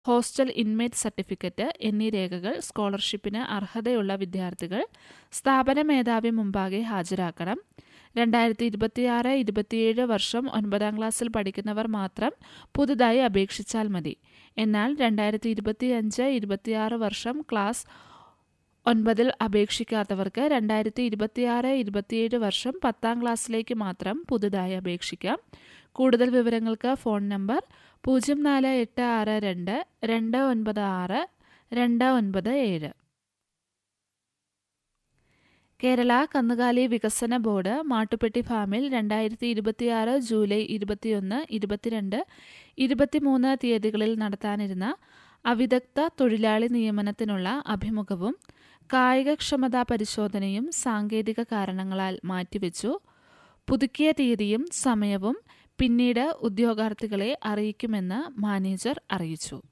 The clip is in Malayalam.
ഹോസ്റ്റൽ ഇൻമേറ്റ് സർട്ടിഫിക്കറ്റ് എന്നീ രേഖകൾ സ്കോളർഷിപ്പിന് അർഹതയുള്ള വിദ്യാർത്ഥികൾ സ്ഥാപന മേധാവി മുമ്പാകെ ഹാജരാക്കണം രണ്ടായിരത്തി ഇരുപത്തിയാറ് ഇരുപത്തിയേഴ് വർഷം ഒൻപതാം ക്ലാസ്സിൽ പഠിക്കുന്നവർ മാത്രം പുതുതായി അപേക്ഷിച്ചാൽ മതി എന്നാൽ രണ്ടായിരത്തി ഇരുപത്തിയഞ്ച് ഇരുപത്തിയാറ് വർഷം ക്ലാസ് ഒൻപതിൽ അപേക്ഷിക്കാത്തവർക്ക് രണ്ടായിരത്തി ഇരുപത്തിയാറ് ഇരുപത്തിയേഴ് വർഷം പത്താം ക്ലാസ്സിലേക്ക് മാത്രം പുതുതായി അപേക്ഷിക്കാം കൂടുതൽ വിവരങ്ങൾക്ക് ഫോൺ നമ്പർ പൂജ്യം നാല് എട്ട് ആറ് രണ്ട് രണ്ട് ഒൻപത് ആറ് രണ്ട് ഒൻപത് ഏഴ് കേരള കന്നുകാലി വികസന ബോർഡ് മാട്ടുപ്പെട്ടി ഫാമിൽ രണ്ടായിരത്തി ഇരുപത്തിയാറ് ജൂലൈ ഇരുപത്തിയൊന്ന് ഇരുപത്തിരണ്ട് ഇരുപത്തിമൂന്ന് തീയതികളിൽ നടത്താനിരുന്ന അവിദഗ്ധ തൊഴിലാളി നിയമനത്തിനുള്ള അഭിമുഖവും കായികക്ഷമതാ പരിശോധനയും സാങ്കേതിക കാരണങ്ങളാൽ മാറ്റിവെച്ചു പുതുക്കിയ തീയതിയും സമയവും പിന്നീട് ഉദ്യോഗാർത്ഥികളെ അറിയിക്കുമെന്ന് മാനേജർ അറിയിച്ചു